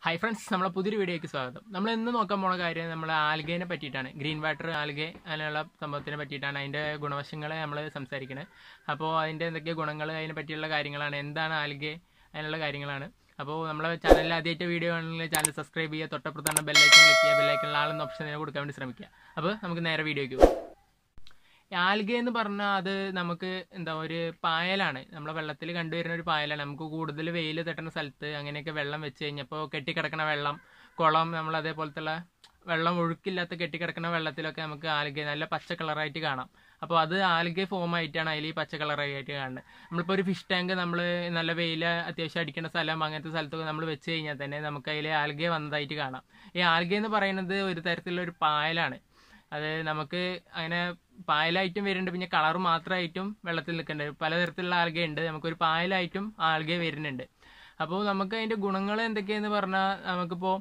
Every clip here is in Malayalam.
ഹൈ ഫ്രണ്ട്സ് നമ്മളെ പുതിയൊരു വീഡിയോയ്ക്ക് സ്വാഗതം നമ്മൾ ഇന്ന് നോക്കാൻ പോണ കാര്യം നമ്മൾ ആൽഗേനെ പറ്റിയിട്ടാണ് ഗ്രീൻ വാട്ടർ ആൽഗെ അങ്ങനെയുള്ള സംഭവത്തിനെ പറ്റിയിട്ടാണ് അതിൻ്റെ ഗുണവശങ്ങളെ നമ്മൾ സംസാരിക്കുന്നത് അപ്പോൾ അതിൻ്റെ എന്തൊക്കെ ഗുണങ്ങൾ അതിനെ പറ്റിയുള്ള കാര്യങ്ങളാണ് എന്താണ് ആൽഗെ അതിനുള്ള കാര്യങ്ങളാണ് അപ്പോൾ നമ്മളെ ചാനലിൽ ആദ്യമായിട്ട് വീഡിയോ ആണെങ്കിൽ ചാനൽ സബ്സ്ക്രൈബ് ചെയ്യുക തൊട്ടപ്പുറത്താണ് ബെല്ലൈക്കൺ ക്ലിക്ക് ചെയ്യുക ബെല്ലൈക്കണിൽ ആളെന്ന ഓപ്ഷൻ തന്നെ കൊടുക്കാൻ വേണ്ടി ശ്രമിക്കുക അപ്പോൾ നമുക്ക് നേരെ വീഡിയോയ്ക്ക് പോകും ആൽഗ എന്ന് പറഞ്ഞാൽ അത് നമുക്ക് എന്താ ഒരു പായലാണ് നമ്മളെ വെള്ളത്തിൽ കണ്ടുവരുന്ന ഒരു പായലാണ് നമുക്ക് കൂടുതൽ വെയിൽ തട്ടുന്ന സ്ഥലത്ത് അങ്ങനെയൊക്കെ വെള്ളം വെച്ച് കഴിഞ്ഞപ്പോൾ കെട്ടിക്കിടക്കണ വെള്ളം കുളം നമ്മൾ അതേപോലത്തുള്ള വെള്ളം ഒഴുക്കില്ലാത്ത കെട്ടിക്കിടക്കുന്ന വെള്ളത്തിലൊക്കെ നമുക്ക് ആൽഗ നല്ല പച്ച കളറായിട്ട് കാണാം അപ്പോൾ അത് ആൽഗ ഫോം ആയിട്ടാണ് അതിൽ ഈ പച്ച കളറായിട്ട് കാണുന്നത് നമ്മളിപ്പോൾ ഒരു ഫിഷ് ടാങ്ക് നമ്മൾ നല്ല വെയിൽ അത്യാവശ്യം അടിക്കുന്ന സ്ഥലം അങ്ങനത്തെ സ്ഥലത്തൊക്കെ നമ്മൾ വെച്ച് കഴിഞ്ഞാൽ തന്നെ നമുക്ക് അതിൽ ആൽഗ വന്നതായിട്ട് കാണാം ഈ ആൽഗ എന്ന് പറയുന്നത് ഒരു തരത്തിലുള്ള ഒരു പായലാണ് അത് നമുക്ക് അങ്ങനെ പായലായിട്ടും വരുന്നുണ്ട് പിന്നെ കളർ മാത്രമായിട്ടും വെള്ളത്തിൽ നിൽക്കുന്നുണ്ട് പലതരത്തിലുള്ള ആൽഗ ഉണ്ട് നമുക്കൊരു പായലായിട്ടും ആൽഗ വരുന്നുണ്ട് അപ്പോൾ നമുക്ക് അതിൻ്റെ ഗുണങ്ങൾ എന്തൊക്കെയെന്ന് പറഞ്ഞാൽ നമുക്കിപ്പോൾ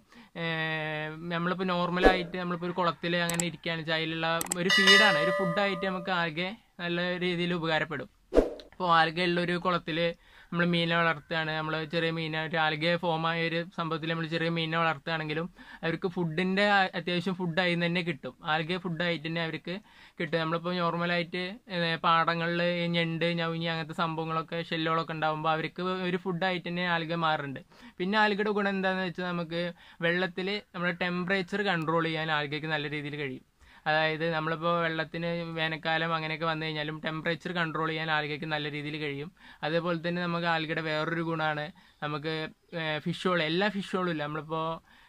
നമ്മളിപ്പോൾ നോർമലായിട്ട് നമ്മളിപ്പോൾ ഒരു കുളത്തിൽ അങ്ങനെ ഇരിക്കുകയാണെന്ന് വെച്ചാൽ അതിലുള്ള ഒരു ഫീഡാണ് ഒരു ഫുഡായിട്ട് നമുക്ക് ആൽഗ നല്ല രീതിയിൽ ഉപകാരപ്പെടും ഇപ്പോൾ ആൽഗ ഉള്ള ഒരു കുളത്തിൽ നമ്മൾ മീനെ വളർത്തുകയാണ് നമ്മൾ ചെറിയ മീനെ ഒരു ആൽഗ ഫോമായ ഒരു സംഭവത്തിൽ നമ്മൾ ചെറിയ മീനെ വളർത്തുകയാണെങ്കിലും അവർക്ക് ഫുഡിൻ്റെ അത്യാവശ്യം ഫുഡായി തന്നെ കിട്ടും ആൽഗ ഫുഡായിട്ട് തന്നെ അവർക്ക് കിട്ടും നമ്മളിപ്പോൾ നോർമലായിട്ട് പാടങ്ങളിൽ ഞണ്ട് ഞൗഞ്ഞി അങ്ങനത്തെ സംഭവങ്ങളൊക്കെ ഷെല്ലുകളൊക്കെ ഉണ്ടാകുമ്പോൾ അവർക്ക് ഒരു ഫുഡായിട്ട് തന്നെ ആൽഗ മാറുന്നുണ്ട് പിന്നെ ആൽഗയുടെ ഗുണം എന്താണെന്ന് വെച്ചാൽ നമുക്ക് വെള്ളത്തിൽ നമ്മുടെ ടെമ്പറേച്ചർ കൺട്രോൾ ചെയ്യാൻ ആൽഗയ്ക്ക് നല്ല രീതിയിൽ കഴിയും അതായത് നമ്മളിപ്പോൾ വെള്ളത്തിന് വേനൽക്കാലം അങ്ങനെയൊക്കെ വന്നു കഴിഞ്ഞാലും ടെമ്പറേച്ചർ കൺട്രോൾ ചെയ്യാൻ ആൽഗയ്ക്ക് നല്ല രീതിയിൽ കഴിയും അതേപോലെ തന്നെ നമുക്ക് ആൽഗയുടെ വേറൊരു ഗുണമാണ് നമുക്ക് ഫിഷുകൾ എല്ലാ ഫിഷുകളും ഇല്ല നമ്മളിപ്പോൾ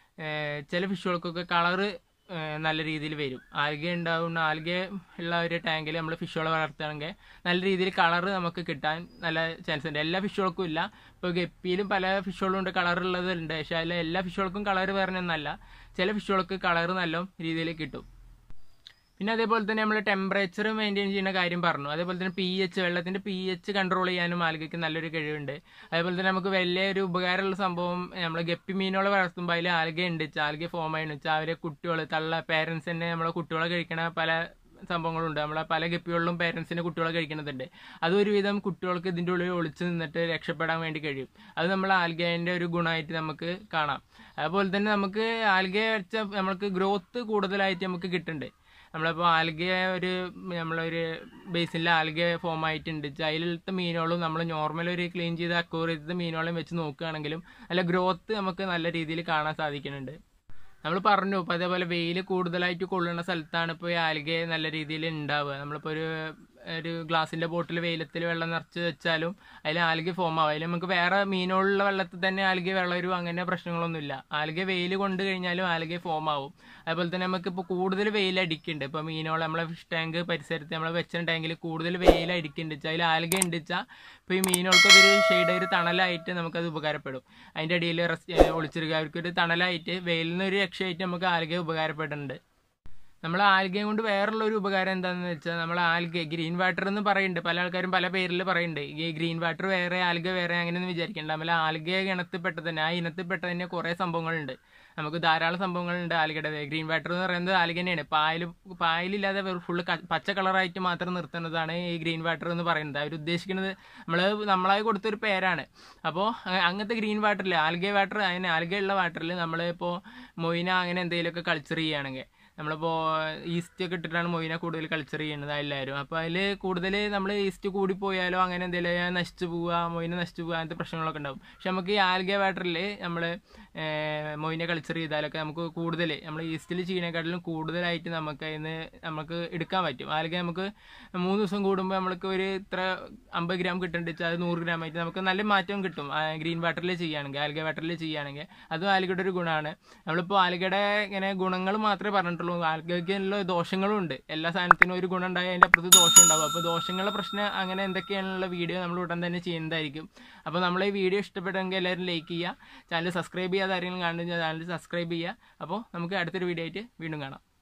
ചില ഫിഷുകൾക്കൊക്കെ കളറ് നല്ല രീതിയിൽ വരും ആൽഗ ഉണ്ടാവുന്ന ആൽഗ ഉള്ള ഒരു ടാങ്കിൽ നമ്മൾ ഫിഷുകളെ വളർത്തുകയാണെങ്കിൽ നല്ല രീതിയിൽ കളറ് നമുക്ക് കിട്ടാൻ നല്ല ചാൻസ് ഉണ്ട് എല്ലാ ഫിഷുകൾക്കും ഇല്ല ഇപ്പോൾ ഗപ്പിയിലും പല ഫിഷുകളും ഉണ്ട് കളറുള്ളത് ഉണ്ട് പക്ഷേ അതിൽ എല്ലാ ഫിഷുകൾക്കും കളറ് വരണമെന്നല്ല ചില ഫിഷുകൾക്ക് കളറ് നല്ല രീതിയിൽ കിട്ടും പിന്നെ അതേപോലെ തന്നെ നമ്മൾ ടെമ്പറേച്ചർ മെയിൻറ്റെയിൻ ചെയ്യുന്ന കാര്യം പറഞ്ഞു അതേപോലെ തന്നെ പി എച്ച് വെള്ളത്തിന്റെ പി എച്ച് കൺട്രോൾ ചെയ്യാനും ആൽഗയ്ക്ക് നല്ലൊരു കഴിവുണ്ട് അതേപോലെ തന്നെ നമുക്ക് വലിയ ഒരു ഉപകാരമുള്ള സംഭവം നമ്മൾ ഗപ്പി മീനുകളെ വളർത്തുമ്പോൾ അതിൽ ആൽഗ ഉണ്ട് ആൽഗ ഫോം ആയെന്ന് വെച്ചാൽ അവരെ കുട്ടികൾ തള്ള പേരൻസ് തന്നെ നമ്മളെ കുട്ടികളെ കഴിക്കണ പല സംഭവങ്ങളുണ്ട് നമ്മളെ പല ഗപ്പികളിലും പേരൻസിന്റെ കുട്ടികളെ കഴിക്കുന്നതുണ്ട് അത് ഒരുവിധം കുട്ടികൾക്ക് ഇതിൻ്റെ ഉള്ളിൽ ഒളിച്ചു നിന്നിട്ട് രക്ഷപ്പെടാൻ വേണ്ടി കഴിയും അത് നമ്മൾ ആൽഗേൻ്റെ ഒരു ഗുണമായിട്ട് നമുക്ക് കാണാം അതുപോലെ തന്നെ നമുക്ക് ആൽഗ വെച്ച നമുക്ക് ഗ്രോത്ത് കൂടുതലായിട്ട് നമുക്ക് കിട്ടുന്നുണ്ട് നമ്മളിപ്പോൾ ആൽഗ ഒരു നമ്മളൊരു ബേസിനിൽ ആൽഗ ഫോം ആയിട്ടുണ്ട് അതിലത്തെ മീനുകളും നമ്മൾ നോർമൽ ഒരു ക്ലീൻ ചെയ്ത അക്വറിയത്തെ മീനുകളും വെച്ച് നോക്കുകയാണെങ്കിലും നല്ല ഗ്രോത്ത് നമുക്ക് നല്ല രീതിയിൽ കാണാൻ സാധിക്കുന്നുണ്ട് നമ്മൾ പറഞ്ഞു ഇപ്പോൾ അതേപോലെ വെയിൽ കൂടുതലായിട്ട് കൊള്ളുന്ന സ്ഥലത്താണ് ഇപ്പോൾ ഈ ആൽഗ നല്ല രീതിയിൽ ഉണ്ടാവുക നമ്മളിപ്പോൾ ഒരു ഒരു ഗ്ലാസിന്റെ ബോട്ടിൽ വെയിലത്തിൽ വെള്ളം നിറച്ച് വെച്ചാലും അതിൽ ആൽഗ ഫോം ആവും അതിൽ നമുക്ക് വേറെ മീനുകളുള്ള വെള്ളത്തിൽ തന്നെ ആൽഗ വെള്ളം വരും അങ്ങനെ പ്രശ്നങ്ങളൊന്നുമില്ല ആൽഗ വെയിൽ കൊണ്ട് കഴിഞ്ഞാലും ആൽഗ ഫോം ആവും അതുപോലെ തന്നെ നമുക്ക് ഇപ്പോൾ കൂടുതൽ വെയിൽ അടിക്കുന്നുണ്ട് ഇപ്പോൾ മീനുകൾ നമ്മളെ ഫിഷ് ടാങ്ക് പരിസരത്ത് നമ്മൾ വെച്ച ടാങ്കിൽ കൂടുതൽ വെയിൽ അടിക്കുന്നുണ്ട് അതിൽ ആൽഗ ഉണ്ടിച്ചാൽ ഇപ്പോൾ ഈ മീനുകൾക്ക് ഒരു ഷെയ്ഡ് ഒരു തണലായിട്ട് നമുക്കത് ഉപകാരപ്പെടും അതിൻ്റെ അടിയിൽ ഒളിച്ചിരിക്കുക അവർക്ക് ഒരു തണലായിട്ട് വെയിലിൽ നിന്ന് ഒരു രക്ഷയായിട്ട് നമുക്ക് ആൽഗ ഉപകാരപ്പെടുന്നുണ്ട് നമ്മൾ ആൽഗയും കൊണ്ട് വേറുള്ള ഒരു ഉപകാരം എന്താണെന്ന് വെച്ചാൽ നമ്മൾ ആൽഗ ഗ്രീൻ വാട്ടർ എന്ന് പറയുന്നുണ്ട് പല ആൾക്കാരും പല പേരിൽ പറയുന്നുണ്ട് ഈ ഗ്രീൻ വാട്ടർ വേറെ ആൽഗ വേറെ അങ്ങനെയൊന്നും വിചാരിക്കേണ്ട നമ്മൾ ആൽഗ ഇനത്തിൽപ്പെട്ട തന്നെ ആ ഇനത്തിൽപ്പെട്ട തന്നെ കുറേ സംഭവങ്ങളുണ്ട് നമുക്ക് ധാരാളം സംഭവങ്ങളുണ്ട് ആൽഗയുടെ ഗ്രീൻ വാട്ടർ എന്ന് പറയുന്നത് ആൽഗ തന്നെയാണ് പായൽ പായലില്ലാതെ ഫുള്ള് പച്ച കളറായിട്ട് മാത്രം നിർത്തുന്നതാണ് ഈ ഗ്രീൻ വാട്ടർ എന്ന് പറയുന്നത് അവർ ഉദ്ദേശിക്കുന്നത് നമ്മൾ നമ്മളായി കൊടുത്തൊരു പേരാണ് അപ്പോൾ അങ്ങനത്തെ ഗ്രീൻ വാട്ടറിൽ ആൽഗ വാട്ടർ അതിന് ആൽഗയുള്ള വാട്ടറിൽ നമ്മളിപ്പോൾ മൊയ്ന അങ്ങനെ എന്തെങ്കിലുമൊക്കെ കൾച്ചർ ചെയ്യുകയാണെങ്കിൽ നമ്മളിപ്പോൾ ഈസ്റ്റ് ഒക്കെ ഇട്ടിട്ടാണ് മൊയിനെ കൂടുതൽ കൾച്ചർ ചെയ്യുന്നത് എല്ലാവരും അപ്പോൾ അതിൽ കൂടുതൽ നമ്മൾ ഈസ്റ്റ് കൂടി പോയാലോ അങ്ങനെ എന്തെങ്കിലും നശിച്ചു പോവുക മൊയിനെ നശിച്ചു പോവുക അങ്ങനത്തെ പ്രശ്നങ്ങളൊക്കെ ഉണ്ടാവും പക്ഷെ നമുക്ക് ഈ ആൽഗ വാട്ടറിൽ നമ്മൾ മൊയിനെ കൾച്ചർ ചെയ്താലൊക്കെ നമുക്ക് കൂടുതൽ നമ്മൾ ഈസ്റ്റിൽ ചെയ്യുന്നതിനെക്കാട്ടിലും കൂടുതലായിട്ട് നമുക്ക് അതിന് നമുക്ക് എടുക്കാൻ പറ്റും ആൽഗ നമുക്ക് മൂന്ന് ദിവസം കൂടുമ്പോൾ നമ്മൾക്ക് ഒരു ഇത്ര അമ്പത് ഗ്രാം കിട്ടുന്നുണ്ട് വെച്ചാൽ അത് നൂറ് ഗ്രാം ആയിട്ട് നമുക്ക് നല്ല മാറ്റം കിട്ടും ഗ്രീൻ വാട്ടറിൽ ചെയ്യുകയാണെങ്കിൽ ആൽഗ വാട്ടറിൽ ചെയ്യുകയാണെങ്കിൽ അതും ആൽഗയുടെ ഒരു ഗുണമാണ് നമ്മളിപ്പോൾ ആൽഗയുടെ ഇങ്ങനെ ഗുണങ്ങൾ മാത്രമേ പറഞ്ഞിട്ടുള്ളൂ ആൽഗയ്ക്കുള്ള ദോഷങ്ങളും ഉണ്ട് എല്ലാ സാധനത്തിനും ഒരു ഗുണം ഉണ്ടായി അതിൻ്റെ അപ്പുറത്ത് ദോഷം ഉണ്ടാവും അപ്പോൾ ദോഷങ്ങളുടെ പ്രശ്നം അങ്ങനെ എന്തൊക്കെയാണുള്ള വീഡിയോ നമ്മൾ ഉടൻ തന്നെ ചെയ്യുന്നതായിരിക്കും അപ്പോൾ നമ്മൾ ഈ വീഡിയോ ഇഷ്ടപ്പെട്ടെങ്കിൽ എല്ലാവരും ലൈക്ക് ചെയ്യുക ചാനൽ സബ്സ്ക്രൈബ് ചെയ്യാതെ ആരെങ്കിലും കാണുന്ന ചാനൽ സബ്സ്ക്രൈബ് ചെയ്യുക അപ്പോൾ നമുക്ക് അടുത്തൊരു വീഡിയോ ആയിട്ട് വീണ്ടും കാണാം